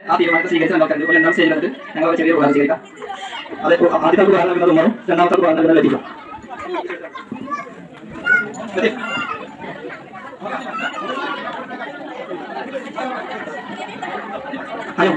ആ തീരുമാനത്തെ സ്വീകരിച്ച നമുക്ക് അതുപോലെ രണ്ടാം സ്റ്റേജിലെടുത്ത് ഞങ്ങൾ ഒരു ചെറിയ ഉപകാരം സ്വീകരിക്കാം അത് ആദ്യത്തെ ഉപകാരം നൽകുന്നത് ഉമ്മറും രണ്ടാമത്തെ ഉപകാരം നൽകുന്നത് ലഭിക്കും ഹലോ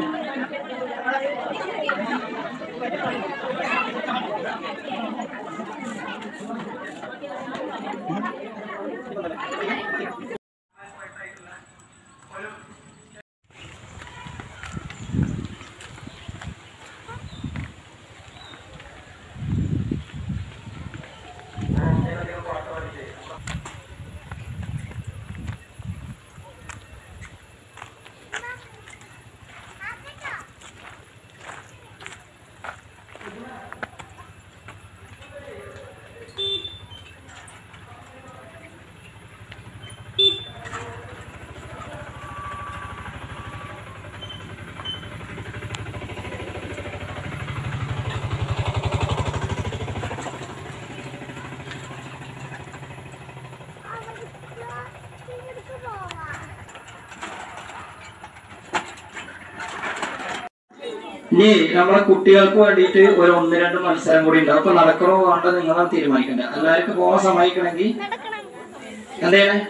ഇനി നമ്മളെ കുട്ടികൾക്ക് വേണ്ടിയിട്ട് ഒരു ഒന്ന് രണ്ട് മത്സരം കൂടി ഉണ്ട് അപ്പൊ നടക്കണോ വേണ്ടോ നിങ്ങളാണ് തീരുമാനിക്കണ്ടേ എല്ലാവർക്കും പോകാൻ സമ്മതിക്കണമെങ്കിൽ എന്ത് ചെയ്യണേ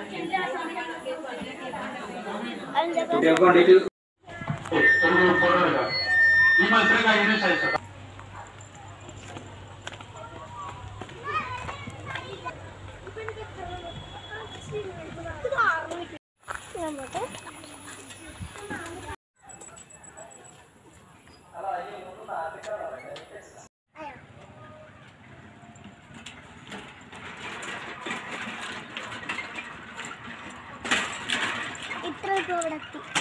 കുട്ടികൾക്ക് വേണ്ടിയിട്ട് ഒരു ഫോട്ടോ എടുക്കാം ഈ മത്സരം കഴിഞ്ഞതിന് ശേഷം ഇത്ര ഇപ്പോൾ ഇവിടെ എത്തി